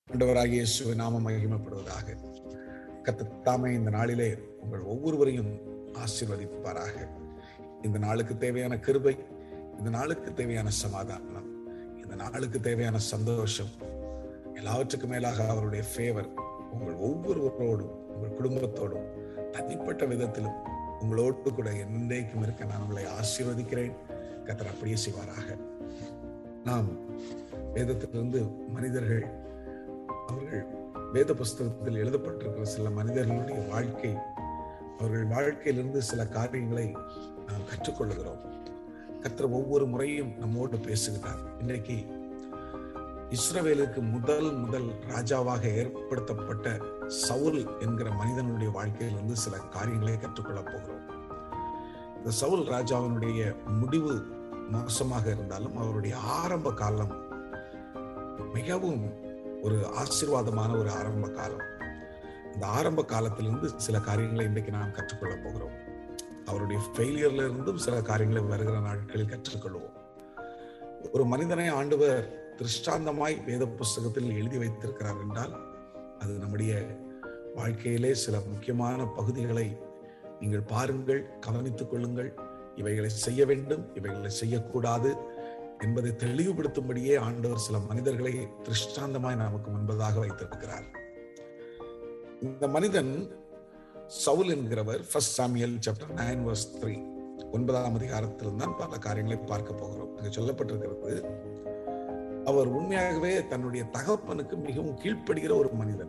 ஆண்டவராகிய இயேசுவின் நாமம் மகிமைப்படுவதாக கத்த தாமே இந்த நாளிலே உங்கள் ஒவ்வொருவரையும் ஆசீர்வதிப்பாராக இந்த நாளுக்கு தேவையான கிருபை இந்த நாளுக்கு தேவையான சமாதானம் இந்த நாளுக்கு தேவையான சந்தோஷம் எல்லாவற்றுக்கும் மேலாக அவருடைய ஃபேவர் உங்கள் ஒவ்வொருவரோடும் உங்கள் குடும்பத்தோடும் தனிப்பட்ட விதத்திலும் உங்களோடு கூட என்றைக்கும் இருக்க நான் உங்களை ஆசீர்வதிக்கிறேன் கத்தர் அப்படியே செய்வாராக நாம் வேதத்திலிருந்து மனிதர்கள் அவர்கள் வேத புஸ்தகத்தில் எழுதப்பட்டிருக்கிற சில மனிதர்களுடைய வாழ்க்கை அவர்கள் வாழ்க்கையிலிருந்து சில காரியங்களை நாம் கற்றுக்கொள்ளுகிறோம் கத்தர் ஒவ்வொரு முறையும் நம்மோடு பேசுகிறார் இன்றைக்கு இஸ்ரவேலுக்கு முதல் முதல் ராஜாவாக ஏற்படுத்தப்பட்ட சவுல் என்கிற மனிதனுடைய வாழ்க்கையிலிருந்து சில காரியங்களை கற்றுக்கொள்ளப் போகிறோம் இந்த சவுல் ராஜாவினுடைய முடிவு மோசமாக இருந்தாலும் அவருடைய ஆரம்ப காலம் மிகவும் ஒரு ஆசீர்வாதமான ஒரு ஆரம்ப காலம் இந்த ஆரம்ப காலத்திலிருந்து சில காரியங்களை இன்றைக்கு நாம் கற்றுக்கொள்ள போகிறோம் அவருடைய ஃபெயிலியர்ல இருந்தும் சில காரியங்களை வருகிற நாட்களில் கற்றுக்கொள்வோம் ஒரு மனிதனை ஆண்டவர் திருஷ்டாந்தமாய் வேத புஸ்தகத்தில் எழுதி வைத்திருக்கிறார் என்றால் அது நம்முடைய வாழ்க்கையிலே சில முக்கியமான பகுதிகளை நீங்கள் பாருங்கள் கவனித்துக் கொள்ளுங்கள் இவைகளை செய்ய வேண்டும் இவைகளை செய்யக்கூடாது என்பதை தெளிவுபடுத்தும்படியே ஆண்டவர் சில மனிதர்களை திருஷ்டாந்தமாய் நமக்கு முன்பதாக வைத்திருக்கிறார் இந்த மனிதன் சவுல் என்கிறவர் first Samuel chapter nine verse three ஒன்பதாம் அதிகாரத்தில் தான் பல காரியங்களை பார்க்க போகிறோம் அங்கு சொல்லப்பட்டிருக்கிறது அவர் உண்மையாகவே தன்னுடைய தகப்பனுக்கு மிகவும் கீழ்ப்படுகிற ஒரு மனிதன்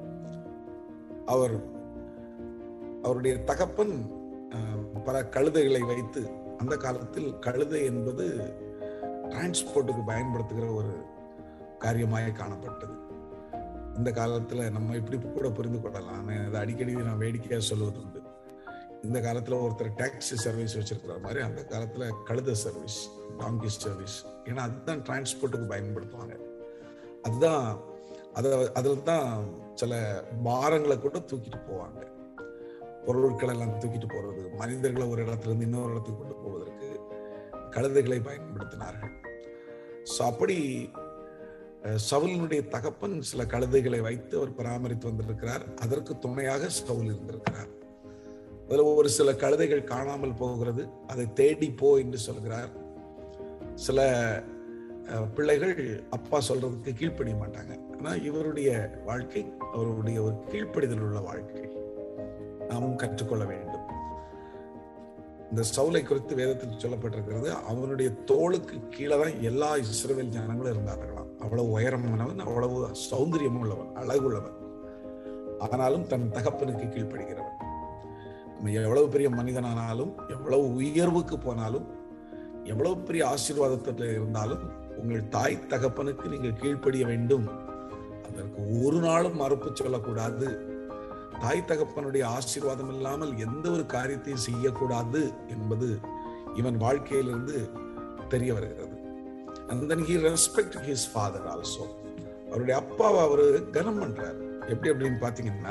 அவர் அவருடைய தகப்பன் பல கழுதைகளை வைத்து அந்த காலத்தில் கழுதை என்பது டிரான்ஸ்போர்ட்டுக்கு பயன்படுத்துகிற ஒரு காரியமாக காணப்பட்டது இந்த காலத்துல நம்ம இப்படி கூட புரிந்து கொள்ளலாம் அதை அடிக்கடி நான் வேடிக்கையா சொல்லுவது உண்டு இந்த காலத்துல ஒருத்தர் டாக்ஸி சர்வீஸ் வச்சிருக்கிற மாதிரி அந்த காலத்துல கழுத சர்வீஸ் டாங்கி சர்வீஸ் ஏன்னா அதுதான் டிரான்ஸ்போர்ட்டுக்கு பயன்படுத்துவாங்க அதுதான் அதை அதில் தான் சில பாரங்களை கூட தூக்கிட்டு போவாங்க பொருட்களை எல்லாம் தூக்கிட்டு போறது மனிதர்களை ஒரு இடத்துல இருந்து இன்னொரு இடத்துக்கு கொண்டு போவதற்கு கழுதைகளை பயன்படுத்தினார்கள் ஸோ அப்படி சவுலினுடைய தகப்பன் சில கழுதைகளை வைத்து அவர் பராமரித்து வந்திருக்கிறார் அதற்கு துணையாக சவுல் இருந்திருக்கிறார் அதில் ஒரு சில கழுதைகள் காணாமல் போகிறது அதை தேடி போ என்று சொல்கிறார் சில பிள்ளைகள் அப்பா சொல்றதுக்கு கீழ்ப்படிய மாட்டாங்க ஆனா இவருடைய வாழ்க்கை அவருடைய ஒரு கீழ்ப்படிதல் உள்ள வாழ்க்கை நாமும் கற்றுக்கொள்ள வேண்டும் இந்த சவுலை குறித்து வேதத்தில் சொல்லப்பட்டிருக்கிறது அவனுடைய தோளுக்கு கீழே தான் எல்லா இஸ்ரேல் ஜனங்களும் இருந்தார்களாம் அவ்வளவு உயரமானவன் அவ்வளவு சௌந்தரியம் உள்ளவன் அழகுள்ளவன் ஆனாலும் தன் தகப்பனுக்கு கீழ்ப்படுகிறவன் நம்ம எவ்வளவு பெரிய மனிதனானாலும் எவ்வளவு உயர்வுக்கு போனாலும் எவ்வளவு பெரிய ஆசீர்வாதத்தில் இருந்தாலும் உங்கள் தாய் தகப்பனுக்கு நீங்கள் கீழ்ப்படிய வேண்டும் அதற்கு ஒரு நாளும் மறுப்பு சொல்லக்கூடாது தாய் தகப்பனுடைய ஆசீர்வாதம் இல்லாமல் எந்த ஒரு காரியத்தையும் செய்யக்கூடாது என்பது இவன் வாழ்க்கையிலிருந்து தெரிய வருகிறது and then he respect his father also அவருடைய அப்பாவை அவரு கனம் பண்றாரு எப்படி அப்படின்னு பாத்தீங்கன்னா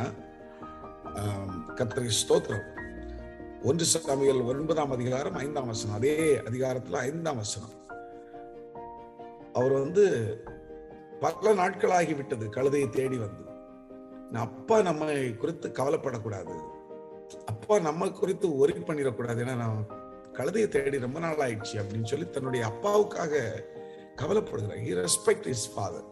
கத்திரி ஸ்தோத்திரம் ஒன்று சாமியல் ஒன்பதாம் அதிகாரம் ஐந்தாம் வசனம் அதே அதிகாரத்துல ஐந்தாம் வசனம் அவர் வந்து பல நாட்களாகி விட்டது கழுதையை தேடி வந்து அப்பா நம்ம குறித்து கவலைப்படக்கூடாது அப்பா நம்ம குறித்து ஒரி பண்ணிடக்கூடாது ஏன்னா நான் கழுதையை தேடி ரொம்ப நாள் ஆயிடுச்சு அப்படின்னு சொல்லி தன்னுடைய அப்பாவுக்காக கவலைப்படுகிறார் ஹி ரெஸ்பெக்ட் இஸ் ஃபாதர்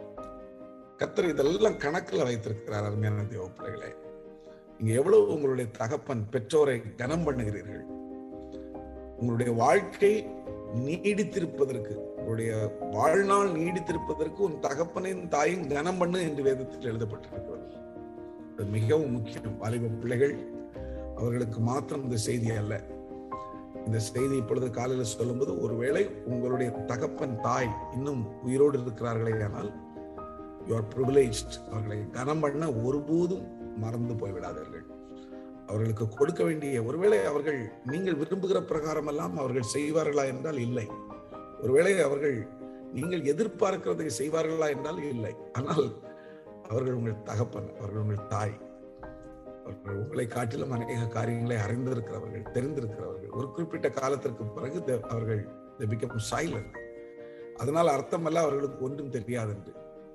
கத்தர் இதெல்லாம் கணக்கில் வைத்திருக்கிறார் அருமையான தேவ பிள்ளைகளே நீங்க எவ்வளவு உங்களுடைய தகப்பன் பெற்றோரை கனம் பண்ணுகிறீர்கள் உங்களுடைய வாழ்க்கை நீடித்திருப்பதற்கு உங்களுடைய வாழ்நாள் நீடித்திருப்பதற்கு உன் தகப்பனின் தாயும் கனம் பண்ணு என்று வேதத்தில் எழுதப்பட்டிருக்கிறது அது மிகவும் முக்கியம் வாலிப பிள்ளைகள் அவர்களுக்கு மாத்திரம் இந்த செய்தி அல்ல இந்த செய்தி இப்பொழுது காலையில் சொல்லும்போது ஒருவேளை உங்களுடைய தகப்பன் தாய் இன்னும் உயிரோடு இருக்கிறார்களே ஆனால் யூ ஆர் ப்ரிவிலேஜ் அவர்களை கனம் பண்ண ஒருபோதும் மறந்து போய்விடாதீர்கள் அவர்களுக்கு கொடுக்க வேண்டிய ஒருவேளை அவர்கள் நீங்கள் விரும்புகிற பிரகாரம் எல்லாம் அவர்கள் செய்வார்களா என்றால் இல்லை ஒருவேளை அவர்கள் நீங்கள் எதிர்பார்க்கிறதை செய்வார்களா என்றால் இல்லை ஆனால் அவர்கள் உங்கள் தகப்பன் அவர்கள் உங்கள் தாய் அவர்கள் உங்களை காட்டிலும் அநேக காரியங்களை அறிந்திருக்கிறவர்கள் தெரிந்திருக்கிறவர்கள் ஒரு குறிப்பிட்ட காலத்திற்கு பிறகு அவர்கள் பிகம் சைலண்ட் அதனால் அர்த்தமல்ல அவர்களுக்கு ஒன்றும் தெரியாது என்று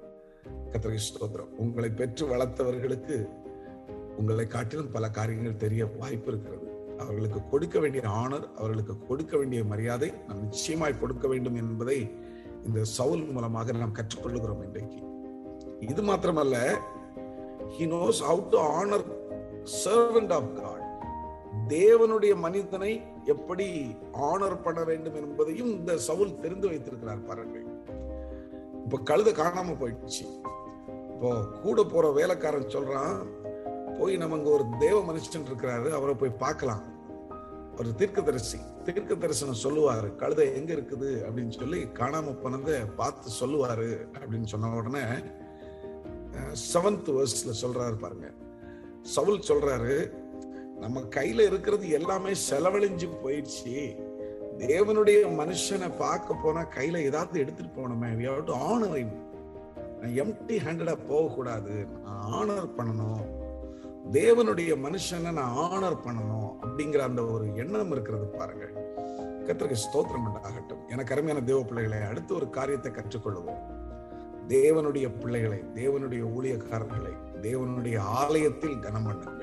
கத்திரிக்கு ஸ்தோத்திரம் உங்களை பெற்று வளர்த்தவர்களுக்கு உங்களை காட்டிலும் பல காரியங்கள் தெரிய வாய்ப்பு இருக்கிறது அவர்களுக்கு கொடுக்க வேண்டிய ஆனர் அவர்களுக்கு கொடுக்க வேண்டிய மரியாதை நாம் நிச்சயமாய் கொடுக்க வேண்டும் என்பதை இந்த சவுல் மூலமாக நாம் கற்றுக்கொள்ளுகிறோம் இன்றைக்கு இது மாத்திரமல்ல he knows how to honor servant of god தேவனுடைய மனிதனை எப்படி ஆனர் பண்ண வேண்டும் என்பதையும் இந்த சவுல் தெரிந்து வைத்திருக்கிறார் பாருங்கள் இப்ப கழுத காணாம போயிடுச்சு இப்போ கூட போற வேலைக்காரன் சொல்றான் போய் நம்ம இங்க ஒரு தேவ மனுஷன் இருக்கிறாரு அவரை போய் பார்க்கலாம் ஒரு தீர்க்கதரிசி தீர்க்க தரிசனம் சொல்லுவாரு கழுதை எங்க இருக்குது அப்படின்னு சொல்லி காணாம போனதை பார்த்து சொல்லுவாரு அப்படின்னு சொன்ன உடனே செவன்த் வேர்ஸ்ல சொல்றாரு பாருங்க சவுல் சொல்றாரு நம்ம கையில இருக்கிறது எல்லாமே செலவழிஞ்சு போயிடுச்சு தேவனுடைய மனுஷனை பார்க்க போனா கையில ஏதாவது எடுத்துட்டு போனோமே we have to honor him empty ஹேண்டடா போகக்கூடாது நான் ஆனர் பண்ணணும் தேவனுடைய மனுஷனை நான் ஆனர் பண்ணணும் அப்படிங்கிற அந்த ஒரு எண்ணம் இருக்கிறது பாருங்க கத்திரிக்கு ஸ்தோத்திரம் உண்டாகட்டும் எனக்கு அருமையான தேவ பிள்ளைகளை அடுத்த ஒரு காரியத்தை கற்றுக்கொள்வோம் தேவனுடைய பிள்ளைகளை தேவனுடைய ஊழியக்காரர்களை தேவனுடைய ஆலயத்தில் கனம் பண்ணுங்கள்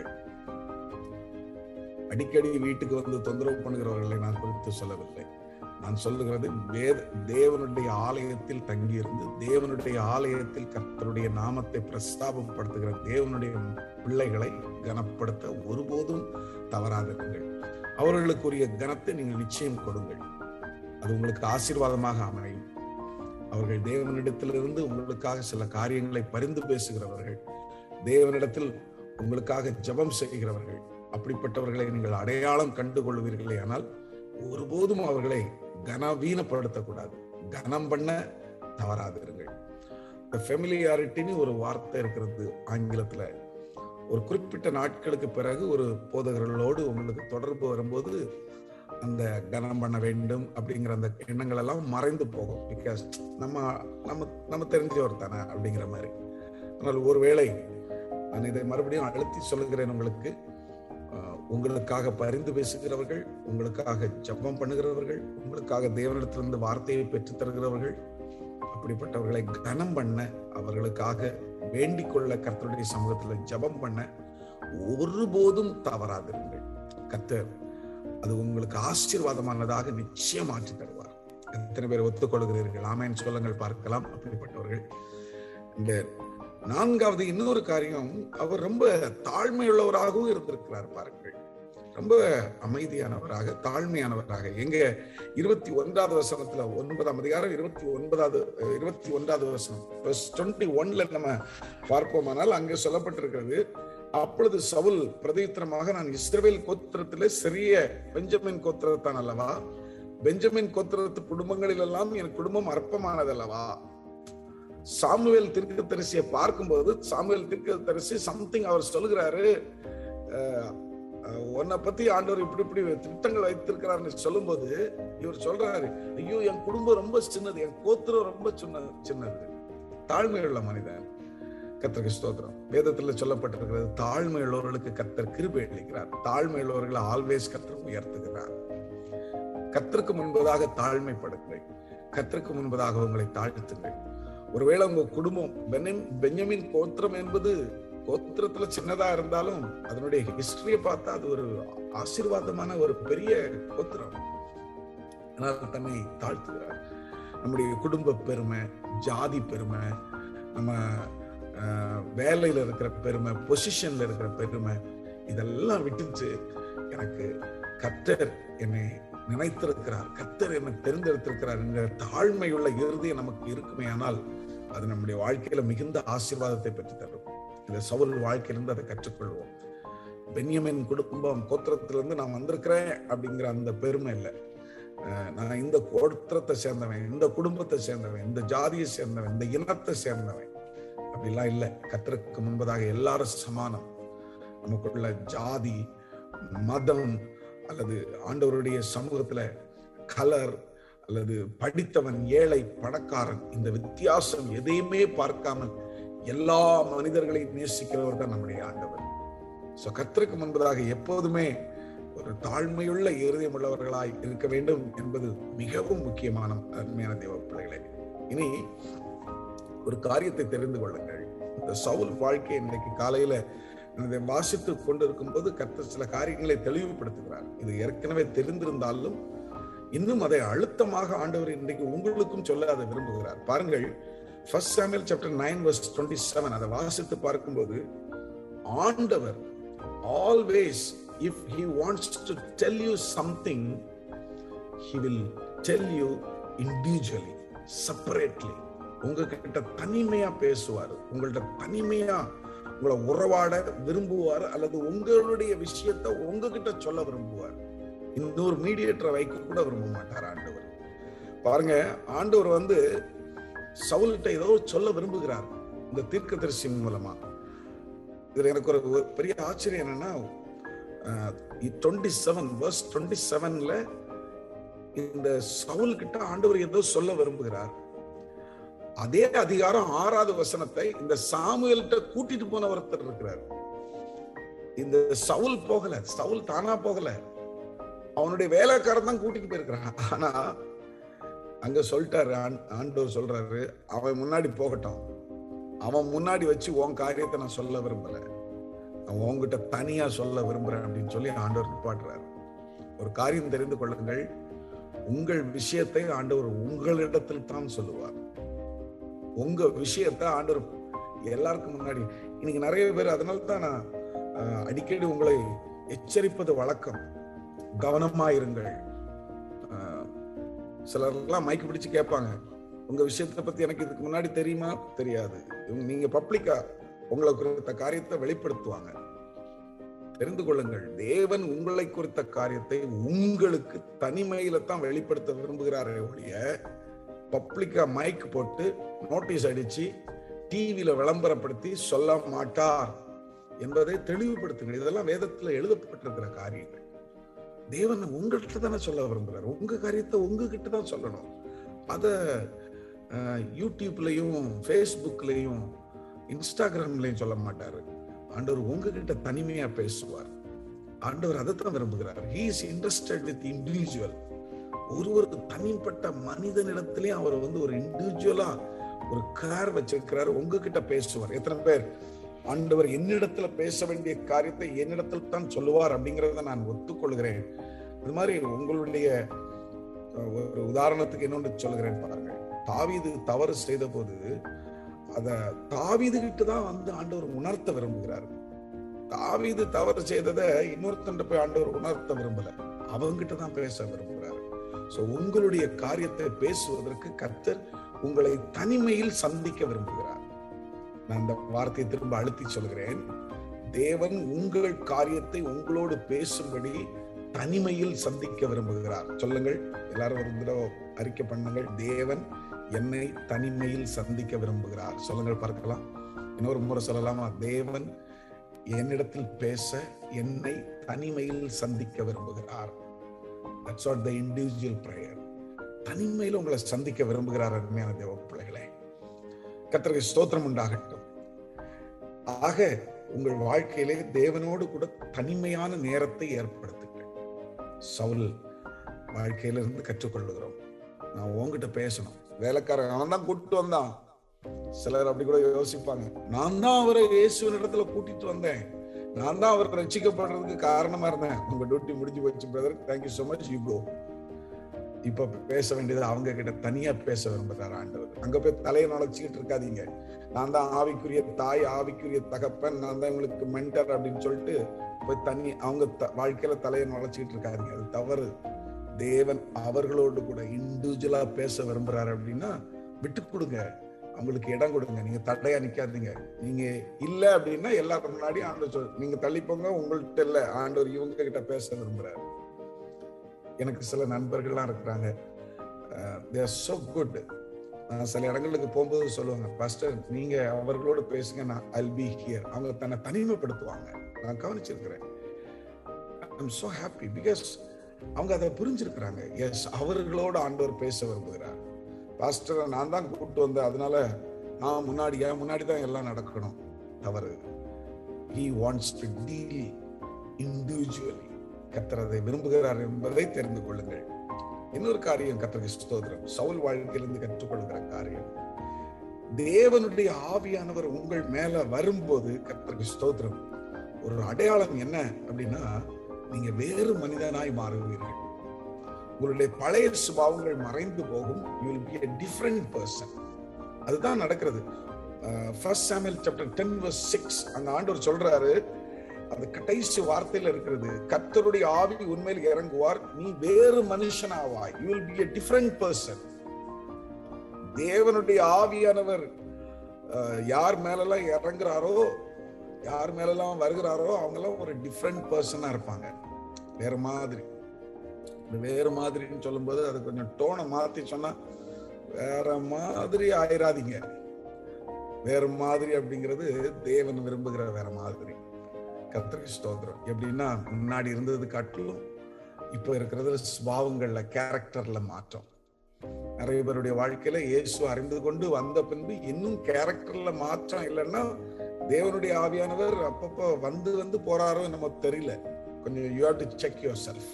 அடிக்கடி வீட்டுக்கு வந்து தொந்தரவு பண்ணுகிறவர்களை நான் குறித்து சொல்லவில்லை நான் சொல்லுகிறது வேத தேவனுடைய ஆலயத்தில் தங்கியிருந்து தேவனுடைய ஆலயத்தில் கர்த்தருடைய நாமத்தை பிரஸ்தாபப்படுத்துகிற தேவனுடைய பிள்ளைகளை கனப்படுத்த ஒருபோதும் தவறாதிருங்கள் அவர்களுக்குரிய கனத்தை நீங்கள் நிச்சயம் கொடுங்கள் அது உங்களுக்கு ஆசீர்வாதமாக அமையும் அவர்கள் தேவனிடத்திலிருந்து உங்களுக்காக சில காரியங்களை பரிந்து பேசுகிறவர்கள் தேவனிடத்தில் உங்களுக்காக ஜெபம் செய்கிறவர்கள் அப்படிப்பட்டவர்களை நீங்கள் அடையாளம் கண்டு கொள்வீர்களே ஆனால் ஒருபோதும் அவர்களை கனவீனப்படுத்தக்கூடாது கனம் பண்ண தவறாதிருங்கள் இந்த ஃபெமிலியாரிட்டின்னு ஒரு வார்த்தை இருக்கிறது ஆங்கிலத்துல ஒரு குறிப்பிட்ட நாட்களுக்கு பிறகு ஒரு போதகர்களோடு உங்களுக்கு தொடர்பு வரும்போது அந்த கனம் பண்ண வேண்டும் அப்படிங்கிற அந்த எண்ணங்கள் எல்லாம் மறைந்து போகும் பிகாஸ் நம்ம நம்ம நம்ம தெரிஞ்சவர் தானே அப்படிங்கிற மாதிரி ஆனால் ஒருவேளை நான் இதை மறுபடியும் அழுத்தி சொல்லுகிறேன் உங்களுக்கு அஹ், உங்களுக்காக பரிந்து பேசுகிறவர்கள் உங்களுக்காக ஜெபம் பண்ணுகிறவர்கள் உங்களுக்காக தேவனிடத்திலிருந்து வார்த்தையை பெற்றுத் தருகிறவர்கள் அப்படிப்பட்டவர்களை கனம் பண்ண அவர்களுக்காக வேண்டிக் கொள்ள கர்த்தருடைய சமூகத்துல ஜெபம் பண்ண ஒருபோதும் தவறாதிருங்கள் கர்த்தர் அது உங்களுக்கு ஆசீர்வாதமானதாக நிச்சயம் மாற்றி தருவார் எத்தனை பேர் ஒத்துக்கொள்கிறீர்கள் ஆமேன் சொல்லுங்கள் பார்க்கலாம் அப்படிப்பட்டவர்கள் இந்த நான்காவது இன்னொரு காரியம் அவர் ரொம்ப தாழ்மையுள்ளவராகவும் இருந்திருக்கிறார் பாருங்கள் ரொம்ப அமைதியானவராக தாழ்மையானவராக எங்க இருபத்தி ஒன்றாவது வசனத்துல ஒன்பதாம் அதிகாரம் இருபத்தி ஒன்பதாவது அஹ், இருபத்தி ஒன்றாவது வசனம் டுவெண்ட்டி ஒன்ல நம்ம பார்ப்போமானால் அங்கே சொல்லப்பட்டிருக்கிறது அப்பொழுது சவுல் பிரதித்திரமாக நான் இஸ்ரவேல் கோத்திரத்திலே சிறிய பெஞ்சமின் கோத்திரத்தான் அல்லவா பெஞ்சமின் கோத்திரத்து குடும்பங்களில் எல்லாம் என் குடும்பம் அற்பமானதல்லவா சாமுவேல் தீர்க்கதரிசியை பார்க்கும்போது சாமுவேல் தீர்க்கதரிசி சம்திங் அவர் சொல்லுகிறாரு அஹ், அஹ், உன்னை பத்தி ஆண்டவர் இப்படி இப்படி திட்டங்கள் வைத்திருக்கிறார்னு சொல்லும்போது இவர் சொல்றாரு ஐயோ என் குடும்பம் ரொம்ப சின்னது என் கோத்திரம் ரொம்ப சின்னது சின்னது தாழ்மையுள்ள மனிதன் கர்த்தருக்கு ஸ்தோத்திரம் வேதத்துல சொல்லப்பட்டிருக்கிறது தாழ்மை உள்ளவர்களுக்கு கர்த்தர் கிருபை அளிக்கிறார் தாழ்மை உள்ளவர்களை ஆல்வேஸ் கர்த்தர் உயர்த்துகிறார் கர்த்தருக்கு முன்பதாக தாழ்மைப்படுங்கள் கர்த்தருக்கு முன்பதாக உங்களை தாழ்த்துங்கள் ஒருவேளை உங்க குடும்பம் பெனிம் பெஞ்சமின் கோத்திரம் என்பது கோத்திரத்துல சின்னதா இருந்தாலும் அதனுடைய ஹிஸ்டரியை பார்த்தா அது ஒரு ஆசீர்வாதமான ஒரு பெரிய கோத்திரம் ஆனால் தன்னை தாழ்த்துகிறார் நம்முடைய குடும்ப பெருமை ஜாதி பெருமை நம்ம ஆஹ், வேலையில இருக்கிற பெருமை பொசிஷன்ல இருக்கிற பெருமை இதெல்லாம் விட்டுச்சு எனக்கு கர்த்தர் என்னை நினைத்திருக்கிறார் கர்த்தர் என்னை தெரிந்தெடுத்திருக்கிறார் என்கிற தாழ்மையுள்ள இறுதி நமக்கு இருக்குமே ஆனால் அது நம்முடைய வாழ்க்கையில மிகுந்த ஆசீர்வாதத்தை பெற்று தரும் இந்த சவுல் வாழ்க்கையிலிருந்து அதை கற்றுக்கொள்வோம் பென்யமின் குடும்பம் கோத்திரத்திலிருந்து நான் வந்திருக்கிறேன் அப்படிங்கிற அந்த பெருமை இல்லை அஹ் நான் இந்த கோத்திரத்தை சேர்ந்தவன் இந்த குடும்பத்தை சேர்ந்தவன் இந்த ஜாதியை சேர்ந்தவன் இந்த இனத்தை சேர்ந்தவன் அப்படிலாம் இல்லை கத்தருக்கு முன்பதாக எல்லாரும் சமானம் நமக்குள்ள ஜாதி மதம் அல்லது ஆண்டவருடைய சமூகத்துல கலர் அல்லது படித்தவன் ஏழை பணக்காரன் இந்த வித்தியாசம் எதையுமே பார்க்காமல் எல்லா மனிதர்களையும் நேசிக்கிறவர் தான் நம்முடைய ஆண்டவர் சோ கர்த்தருக்கு முன்பதாக எப்போதுமே ஒரு தாழ்மையுள்ள இருதயம் உள்ளவர்களாய் இருக்க வேண்டும் என்பது மிகவும் முக்கியமான அருமையான தேவ பிள்ளைகளே இனி ஒரு காரியத்தை தெரிந்து கொள்ளுங்கள் இந்த சவுல் வாழ்க்கை இன்னைக்கு காலையில இதை வாசித்து கொண்டிருக்கும் போது கர்த்தர் சில காரியங்களை தெளிவுபடுத்துகிறார் இது ஏற்கனவே தெரிந்திருந்தாலும் இன்னும் அதை அழுத்தமாக ஆண்டவர் இன்றைக்கு உங்களுக்கும் சொல்ல அதை விரும்புகிறார் பாருங்கள் first Samuel chapter nine verse twenty seven அதை வாசித்து பார்க்கும்போது ஆண்டவர் always if he wants to tell you something he will tell you individually separately உங்ககிட்ட தனிமையா பேசுவார் உங்கள்ட்ட தனிமையா உங்களை உறவாட விரும்புவார் அல்லது உங்களுடைய விஷயத்தை உங்ககிட்ட சொல்ல விரும்புவார் இன்னொரு மீடியேட்டரை வைக்க கூட விரும்ப மாட்டார் ஆண்டவர் பாருங்க ஆண்டவர் வந்து சவுல்கிட்ட ஏதோ சொல்ல விரும்புகிறார் இந்த தீர்க்கதரிசி மூலமா இதுல எனக்கு ஒரு ஒரு பெரிய ஆச்சரியம் என்னன்னா டுவெண்ட்டி செவன் வர்ஸ் டுவெண்ட்டி செவன்ல இந்த சவுல் கிட்ட ஆண்டவர் ஏதோ சொல்ல விரும்புகிறார் அதே அதிகாரம் ஆறாவது வசனத்தை இந்த சாமுவேல்கிட்ட கூட்டிட்டு போன ஒருத்தர் இருக்கிறார் இந்த சவுல் போகல சவுல் தானா போகல அவனுடைய வேலைக்காரன் தான் கூட்டிட்டு போயிருக்கிறான் ஆனா அங்க சொல்லிட்டாரு ஆண்- ஆண்டவர் சொல்றாரு அவன் முன்னாடி போகட்டும் அவன் முன்னாடி வச்சு உன் காரியத்தை நான் சொல்ல விரும்பல நான் உன்கிட்ட தனியா சொல்ல விரும்புறேன் அப்படின்னு சொல்லி ஆண்டவர் நிப்பாட்டுறாரு ஒரு காரியம் தெரிந்து கொள்ளுங்கள் உங்கள் விஷயத்தை ஆண்டவர் உங்களிடத்தில் தான் சொல்லுவார் உங்க விஷயத்தை ஆண்டவர் எல்லாருக்கும் முன்னாடி இன்னைக்கு நிறைய பேர் அதனால தான் நான் அஹ், அடிக்கடி உங்களை எச்சரிப்பது வழக்கம் கவனமா இருங்கள் அஹ், சிலர்லாம் மைக்கு பிடிச்சு கேட்பாங்க உங்க விஷயத்தை பத்தி எனக்கு இதுக்கு முன்னாடி தெரியுமா தெரியாது இவங்க- நீங்க பப்ளிக்கா உங்களை குறித்த காரியத்தை வெளிப்படுத்துவாங்க தெரிந்து கொள்ளுங்கள் தேவன் உங்களை குறித்த காரியத்தை உங்களுக்கு தனிமையில தான் வெளிப்படுத்த விரும்புகிறாரே ஒழிய பப்ளிக்கா மைக் போட்டு நோட்டீஸ் அடிச்சு டிவியில விளம்பரப்படுத்தி சொல்ல மாட்டார் என்பதை தெளிவுபடுத்துங்கள் இதெல்லாம் வேதத்துல எழுதப்பட்டிருக்கிற காரியங்கள் தேவன் உங்கள்கிட்ட தானே சொல்ல விரும்புகிறார் உங்க காரியத்தை உங்ககிட்ட தான் சொல்லணும் அத அஹ், யூடியூப்லயும் ஃபேஸ்புக்லயும் இன்ஸ்டாகிராம்லயும் சொல்ல மாட்டாரு ஆண்டவர் உங்ககிட்ட தனிமையா பேசுவார் ஆண்டவர் அதைத்தான் விரும்புகிறார் he is interested with individual ஒருவருக்கு தனிப்பட்ட மனிதனிடத்திலே அவர் வந்து ஒரு இண்டிவிஜுவலா ஒரு கேர் வச்சிருக்கிறாரு உங்ககிட்ட பேசுவார் எத்தனை பேர் ஆண்டவர் என்னிடத்துல பேச வேண்டிய காரியத்தை என்னிடத்தில் தான் சொல்லுவார் அப்படிங்கறத நான் ஒத்துக்கொள்கிறேன் இது மாதிரி உங்களுடைய அஹ், ஒரு உதாரணத்துக்கு இன்னொன்று சொல்லுகிறேன் பாருங்க தாவீது தவறு செய்த போது அத தாவீது கிட்ட தான் வந்து ஆண்டவர் உணர்த்த விரும்புகிறார் தாவீது தவறு செய்ததை இன்னொருத்தன் போய் ஆண்டவர் உணர்த்த விரும்பல அவங்கிட்ட தான் பேச விரும்புகிறார் சோ உங்களுடைய காரியத்தை பேசுவதற்கு கர்த்தர் உங்களை தனிமையில் சந்திக்க விரும்புகிறார் நான் இந்த வார்த்தையை திரும்ப அழுத்தி சொல்கிறேன் தேவன் உங்கள் காரியத்தை உங்களோடு பேசும்படி தனிமையில் சந்திக்க விரும்புகிறார் சொல்லுங்கள் எல்லாரும் ஒரு தடவை அறிக்கை பண்ணுங்கள் தேவன் என்னை தனிமையில் சந்திக்க விரும்புகிறார் சொல்லுங்கள் பார்க்கலாம் இன்னொரு முறை சொல்லலாமா தேவன் என்னிடத்தில் பேச என்னை தனிமையில் சந்திக்க விரும்புகிறார் that's what the individual prayer தனிமையில் உங்களை சந்திக்க விரும்புகிறார் அருமையான தேவ பிள்ளைகளே கர்த்தருக்கு ஸ்தோத்திரம் உண்டாகட்டும் ஆக உங்கள் வாழ்க்கையிலே தேவனோடு கூட தனிமையான நேரத்தை ஏற்படுத்துங்கள் சவுல் வாழ்க்கையிலிருந்து கற்றுக்கொள்ளுகிறோம் நான் உன்கிட்ட பேசணும் வேலைக்காரன் அவன் தான் கூட்டிட்டு வந்தான் சிலர் அப்படி கூட யோசிப்பாங்க நான் தான் அவரை இயேசுவின் இடத்துல கூட்டிட்டு வந்தேன் நான் தான் அவர் ரட்சிக்கப்படுறதுக்கு காரணமா இருந்தேன் உங்க டியூட்டி முடிஞ்சு போச்சு brother thank you so much you go இப்ப பேச வேண்டியது அவங்க கிட்ட தனியா பேச விரும்புறாரு ஆண்டவர் அங்க போய் தலையை நுழைச்சிக்கிட்டு இருக்காதீங்க நான் தான் ஆவிக்குரிய தாய் ஆவிக்குரிய தகப்பன் நான் தான் உங்களுக்கு மென்டர் அப்படின்னு சொல்லிட்டு போய் தனி அவங்க த- வாழ்க்கையில தலையை நுழைச்சிக்கிட்டு இருக்காதீங்க அது தவறு தேவன் அவர்களோடு கூட இண்டிவிஜுவலா பேச விரும்புறாரு அப்படின்னா விட்டு கொடுங்க அவங்களுக்கு இடம் கொடுங்க நீங்க தடையா நிக்காதீங்க நீங்க இல்ல அப்படின்னா எல்லாரும் முன்னாடி ஆண்டவர் சொல் நீங்க தள்ளிப்போங்க உங்கள்கிட்ட இல்ல ஆண்டவர் இவங்க கிட்ட பேச விரும்புறாரு எனக்கு சில நண்பர்கள்லாம் இருக்கிறாங்க தேர் so குட் சில இடங்களுக்கு போகும்போது சொல்லுவாங்க பாஸ்டர் நீங்க அவர்களோடு பேசுங்க நான் ஐல் பி ஹியர் அவங்க தன்னை தனிமைப்படுத்துவாங்க நான் கவனிச்சிருக்கிறேன் ஐம் so ஹாப்பி பிகாஸ் அவங்க அதை புரிஞ்சிருக்கிறாங்க எஸ் அவர்களோடு ஆண்டவர் பேச விரும்புகிறார் பாஸ்டரை நான் தான் கூப்பிட்டு வந்தேன் அதனால நான் முன்னாடி என் முன்னாடி தான் எல்லாம் நடக்கணும் தவறு he wants to deal individually கர்த்தர் அதை விரும்புகிறார் என்பதை தெரிந்து கொள்ளுங்கள் இன்னொரு காரியம் கர்த்தருக்கு ஸ்தோத்திரம் சவுல் வாழ்க்கையிலிருந்து கற்றுக்கொள்கிற காரியம் தேவனுடைய ஆவியானவர் உங்கள் மேல வரும்போது கர்த்தருக்கு ஸ்தோத்திரம் ஒரு அடையாளம் என்ன அப்படின்னா நீங்க வேறு மனிதனாய் மாறுவீர்கள் உங்களுடைய பழைய சுபாவங்கள் மறைந்து போகும் you will be a different person அதுதான் நடக்கிறது first Samuel chapter ten verse six அந்த ஆண்டவர் சொல்றாரு அந்த கடைசி வார்த்தையில இருக்கிறது கர்த்தருடைய ஆவி உண்மையில் இறங்குவார் நீ வேறு மனுஷனாவாய் you will be a different person தேவனுடைய ஆவியானவர் அஹ், யார் மேலெல்லாம் இறங்குறாரோ யார் மேலெல்லாம் வருகிறாரோ அவங்கெல்லாம் ஒரு டிஃப்ரெண்ட் பர்சனா இருப்பாங்க வேற மாதிரி இந்த வேறு மாதிரின்னு சொல்லும்போது அது கொஞ்சம் டோனை மாத்தி சொன்னா வேற மாதிரி ஆயிராதீங்க வேற மாதிரி அப்படிங்கிறது தேவன் விரும்புகிற வேற மாதிரி கர்த்தருக்கு ஸ்தோத்திரம் எப்படின்னா முன்னாடி இருந்தது காட்டிலும் இப்போ இருக்கிறது சுபாவங்கள்ல கேரக்டர்ல மாற்றம் நிறைய பேருடைய வாழ்க்கையில இயேசு அறிந்து கொண்டு வந்த பின்பு இன்னும் கேரக்டர்ல மாற்றம் இல்லைன்னா தேவனுடைய ஆவியானவர் அப்பப்போ வந்து வந்து போறாரோ நம்ம தெரியல கொஞ்சம் you have to check yourself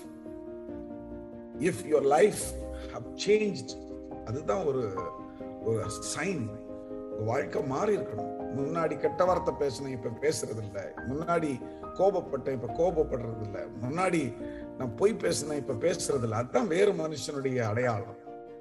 if your life have change அதுதான் ஒரு ஒரு சைன் வாழ்க்கை மாறி இருக்கணும் முன்னாடி கெட்ட வார்த்தை பேசினேன் இப்ப பேசுறது இல்ல முன்னாடி கோபப்பட்டேன் இப்ப கோபப்படுறது இல்ல முன்னாடி நான் பொய் பேசினேன் இப்ப பேசுறது இல்ல அதுதான் வேறு மனுஷனுடைய அடையாளம்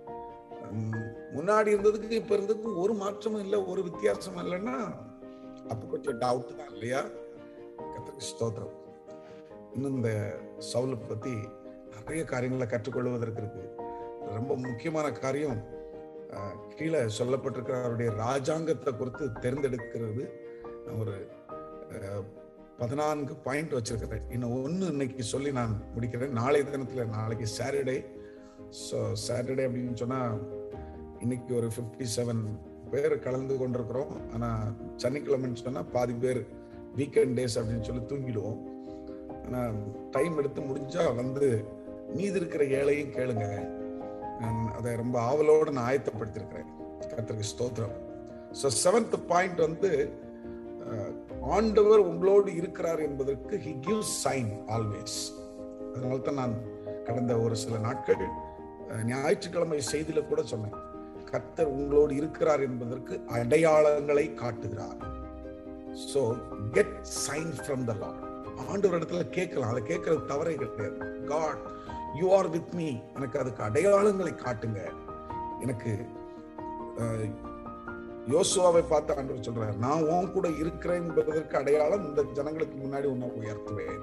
உம், முன்னாடி இருந்ததுக்கு இப்ப இருந்ததுக்கு ஒரு மாற்றமும் இல்லை ஒரு வித்தியாசமும் இல்லைன்னா அப்ப கொஞ்சம் டவுட் தான் இல்லையா கர்த்தருக்கு ஸ்தோத்திரம் இன்னும் இந்த சவுலை பத்தி நிறைய காரியங்களை கற்றுக்கொள்வதற்கு இருக்கு ரொம்ப முக்கியமான காரியம் அஹ், கீழே சொல்லப்பட்டிருக்கிற அவருடைய ராஜாங்கத்தை குறித்து தேர்ந்தெடுக்கிறது நான் ஒரு அஹ், பதினான்கு பாயிண்ட் வச்சிருக்கிறேன் இன்னும் ஒன்று இன்னைக்கு சொல்லி நான் முடிக்கிறேன் நாளை தினத்துல நாளைக்கு சாட்டர்டே ஸோ சாட்டர்டே அப்படின்னு சொன்னா இன்னைக்கு ஒரு ஃபிஃப்டி செவன் பேர் கலந்து கொண்டிருக்கிறோம் ஆனா சனிக்கிழமைன்னு சொன்னா பாதி பேர் வீக்கெண்ட் டேஸ் அப்படின்னு சொல்லி தூங்கிடுவோம் ஆனா டைம் எடுத்து முடிஞ்சா வந்து மீதி இருக்கிற ஏழையும் கேளுங்க நான் அதை ரொம்ப ஆவலோடு நான் ஆயத்தப்படுத்திருக்கிறேன் கர்த்தருக்கு ஸ்தோத்திரம் ஸோ செவன்த் பாயிண்ட் வந்து அஹ், ஆண்டவர் உங்களோடு இருக்கிறார் என்பதற்கு ஹி கிவ்ஸ் சைன் ஆல்வேஸ் அதனால தான் நான் கடந்த ஒரு சில நாட்கள் அஹ், ஞாயிற்றுக்கிழமை செய்தியில கூட சொன்னேன் கர்த்தர் உங்களோடு இருக்கிறார் என்பதற்கு அடையாளங்களை காட்டுகிறார் so get sign from the Lord ஆண்டவர் இடத்துல கேட்கலாம் அதை கேட்கறது தவறே கிடையாது God you are with me எனக்கு அதுக்கு அடையாளங்களை காட்டுங்க எனக்கு அஹ், யோசுவாவை பார்த்து ஆண்டவர் சொல்றாரு நான் உன் கூட இருக்கிறேன் என்பதற்கு அடையாளம் இந்த ஜனங்களுக்கு முன்னாடி உன்னை உயர்த்துவேன்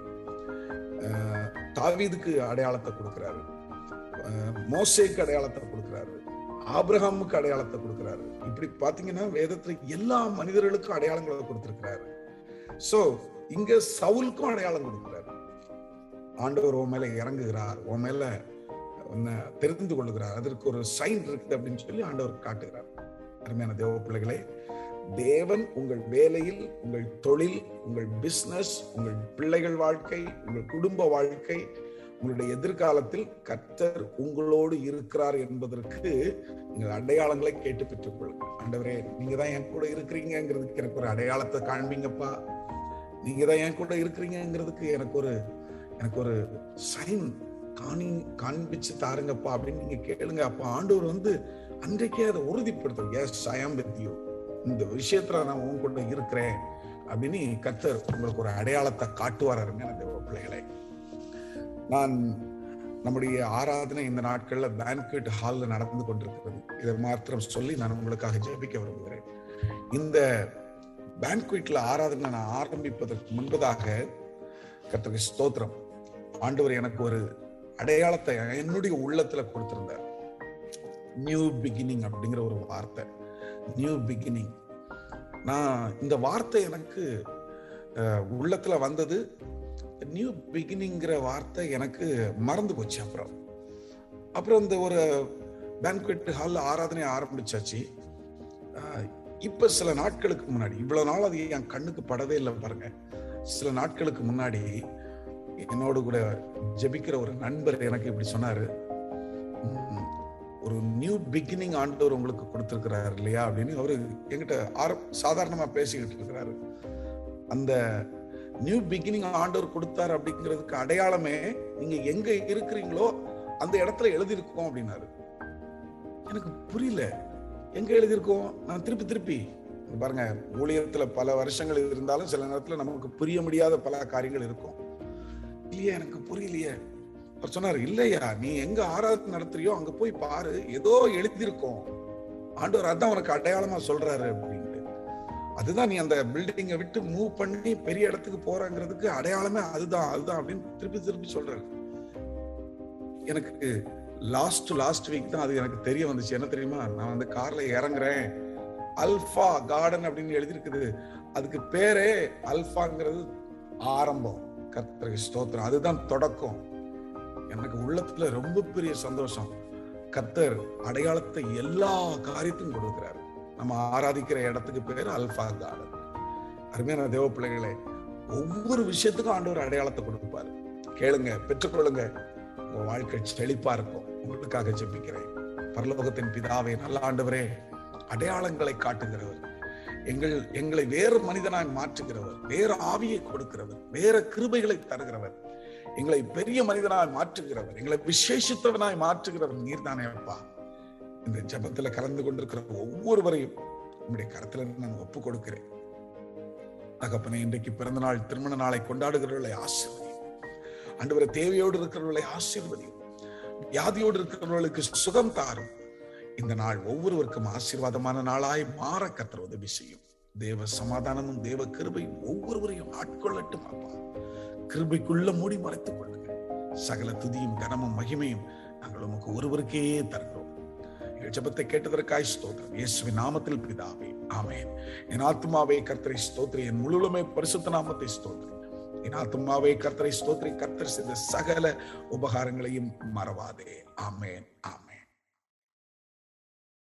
அஹ், தாவீதுக்கு அடையாளத்தை கொடுக்கிறாரு அஹ், மோசேக்கு அடையாளத்தை கொடுக்கிறாரு ஆபிரகாமுக்கு அடையாளத்தை கொடுக்கிறாரு இப்படி பாத்தீங்கன்னா வேதத்துல எல்லா மனிதர்களுக்கும் அடையாளங்களை கொடுத்திருக்கிறாரு சோ இங்க சவுலுக்கும் அடையாளம் கொடுக்கிறாரு ஆண்டவர் உன் மேல இறங்குகிறார் உன் மேல உன்னை தெரிந்து கொள்ளுகிறார் அதற்கு ஒரு சைன் இருக்குது அப்படின்னு சொல்லி ஆண்டவர் காட்டுகிறார் அருமையான தேவ பிள்ளைகளே தேவன் உங்கள் வேலையில் உங்கள் தொழில் உங்கள் பிசினஸ் உங்கள் பிள்ளைகள் வாழ்க்கை உங்கள் குடும்ப வாழ்க்கை உங்களுடைய எதிர்காலத்தில் கர்த்தர் உங்களோடு இருக்கிறார் என்பதற்கு நீங்கள் அடையாளங்களை கேட்டு பெற்றுக்கொள்ளுங்கள் ஆண்டவரே நீங்க தான் என் கூட இருக்கிறீங்கிறதுக்கு எனக்கு ஒரு அடையாளத்தை காண்பீங்கப்பா நீங்க தான் என் கூட இருக்கிறீங்கிறதுக்கு எனக்கு ஒரு எனக்கு ஒரு சைன் காணி காண்பிச்சு தாருங்கப்பா அப்படின்னு நீங்க கேளுங்க அப்ப ஆண்டவர் வந்து அன்றைக்கே அதை உறுதிப்படுத்தும் எஸ் ஐ ஆம் வித் யூ இந்த விஷயத்துல நான் உன் கூட இருக்கிறேன் அப்படின்னு கர்த்தர் உங்களுக்கு ஒரு அடையாளத்தை காட்டுவார் அருமையான தேவ பிள்ளைகளே நான் நம்முடைய ஆராதனை இந்த நாட்கள்ல பேன்குவேட் ஹால்ல நடந்து கொண்டிருக்கிறது இதை மாத்திரம் சொல்லி நான் உங்களுக்காக ஜெபிக்க விரும்புகிறேன் இந்த பேன்குவேட்ல ஆராதனை நான் ஆரம்பிப்பதற்கு முன்பதாக கர்த்தருக்கு ஸ்தோத்திரம் ஆண்டவர் எனக்கு ஒரு அடையாளத்தை என்னுடைய உள்ளத்துல கொடுத்திருந்தார் நியூ பிகினிங் அப்படிங்கிற ஒரு வார்த்தை நியூ பிகினிங் நான் இந்த வார்த்தை எனக்கு அஹ், உள்ளத்துல வந்தது நியூ பிகினிங்கிற வார்த்தை எனக்கு மறந்து போச்சு அப்புறம் அப்புறம் இந்த ஒரு பேன்குவேட் ஹாலில் ஆராதனை ஆரம்பிச்சாச்சு அஹ், இப்ப சில நாட்களுக்கு முன்னாடி இவ்வளவு நாள் அது என் கண்ணுக்கு படவே இல்லை பாருங்க சில நாட்களுக்கு முன்னாடி என்னோடு கூட ஜெபிக்கிற ஒரு நண்பர் எனக்கு இப்படி சொன்னாரு "உம், ஒரு நியூ பிகினிங் ஆண்டவர் உங்களுக்கு கொடுத்திருக்கிறாரு இல்லையா அப்படின்னு அவரு என்கிட்ட ஆர சாதாரணமா பேசிக்கிட்டு இருக்கிறாரு அந்த நியூ பிகினிங் ஆண்டவர் கொடுத்தார் அப்படிங்கிறதுக்கு அடையாளமே நீங்க எங்க இருக்கிறீங்களோ அந்த இடத்துல எழுதியிருக்கோம் அப்படின்னாரு எனக்கு புரியல எங்க எழுதியிருக்கோம் நான் திருப்பி திருப்பி இங்க பாருங்க ஊழியத்துல பல வருஷங்கள் இருந்தாலும் சில நேரத்துல நமக்கு புரிய முடியாத பல காரியங்கள் இருக்கும் இல்லையா எனக்கு புரியலையே அவர் சொன்னார் இல்லையா நீ எங்க ஆராதனை நடத்துறியோ அங்க போய் பாரு ஏதோ எழுதியிருக்கோம் ஆண்டவர் அதான் உனக்கு அடையாளமா சொல்றாரு அப்படின்ட்டு அதுதான் நீ அந்த பில்டிங்கை விட்டு மூவ் பண்ணி பெரிய இடத்துக்கு போறங்கிறதுக்கு அடையாளமே அதுதான் அதுதான் அப்படின்னு திருப்பி திருப்பி சொல்றாரு எனக்கு லாஸ்ட் டு லாஸ்ட் வீக் தான் அது எனக்கு தெரிய வந்துச்சு என்ன தெரியுமா நான் வந்து கார்ல இறங்குறேன் அல்ஃபா கார்டன் அப்படின்னு எழுதியிருக்குது அதுக்கு பேரே அல்ஃபாங்கிறது ஆரம்பம் கர்த்தருக்கு ஸ்தோத்திரம் அதுதான் தொடக்கம் எனக்கு உள்ளத்துல ரொம்ப பெரிய சந்தோஷம் கர்த்தர் அடையாளத்தை எல்லா காரியத்தையும் கொடுக்கிறார் நம்ம ஆராதிக்கிற இடத்துக்கு பேர் அல்ஃபா கார்டன் அருமையான தேவ பிள்ளைகளே ஒவ்வொரு விஷயத்துக்கும் ஆண்டவர் அடையாளத்தை கொடுப்பாரு கேளுங்க பெற்றுக்கொள்ளுங்க உங்க வாழ்க்கை செழிப்பா இருக்கும் உங்களுக்காக ஜெபிக்கிறேன் பரலோகத்தின் பிதாவே நல்ல ஆண்டவரே அடையாளங்களை காட்டுகிறவர் எங்கள் எங்களை வேறு மனிதனாய் மாற்றுகிறவர் வேறு ஆவியை கொடுக்கிறவர் வேற கிருபைகளை தருகிறவர் எங்களை பெரிய மனிதனாய் மாற்றுகிறவர் எங்களை விசேஷித்தவனாய் மாற்றுகிறவர் நீர்தானே அப்பா இந்த ஜபத்துல கலந்து கொண்டிருக்கிற ஒவ்வொருவரையும் உங்களுடைய கரத்துல நான் ஒப்பு கொடுக்கிறேன் தகப்பனே இன்றைக்கு பிறந்த நாள் திருமண நாளை கொண்டாடுகிறவர்களை ஆசீர்வதி ஆண்டவரை தேவையோடு இருக்கிறவர்களை ஆசீர்வதி வியாதியோடு இருக்கிறவர்களுக்கு சுகம் தாரும் இந்த நாள் ஒவ்வொருவருக்கும் ஆசீர்வாதமான நாளாய் மாற கத்தர் உதவி செய்யும் தேவ சமாதானமும் தேவ கிருபையும் ஒவ்வொருவரையும் ஆட்கொள்ளட்டும் அப்பா கிருபைக்குள்ள மூடி மறைத்துக் கொள்ளுங்க சகல துதியும் கனமும் மகிமையும் நாங்கள் உமக்கு ஒருவருக்கே தருகிறோம் எங்கள் ஜெபத்தை கேட்டதற்காய் ஸ்தோத்திரம் இயேசுவின் நாமத்தில் பிதாவே ஆமென் என் ஆத்மாவே கர்த்தரை ஸ்தோத்திரி என் முழுமே பரிசுத்த நாமத்தை ஸ்தோத்திரி என் ஆத்மாவே கர்த்தரை ஸ்தோத்திரி கர்த்தர் செய்த சகல உபகாரங்களையும் மறவாதே ஆமென் ஆமென்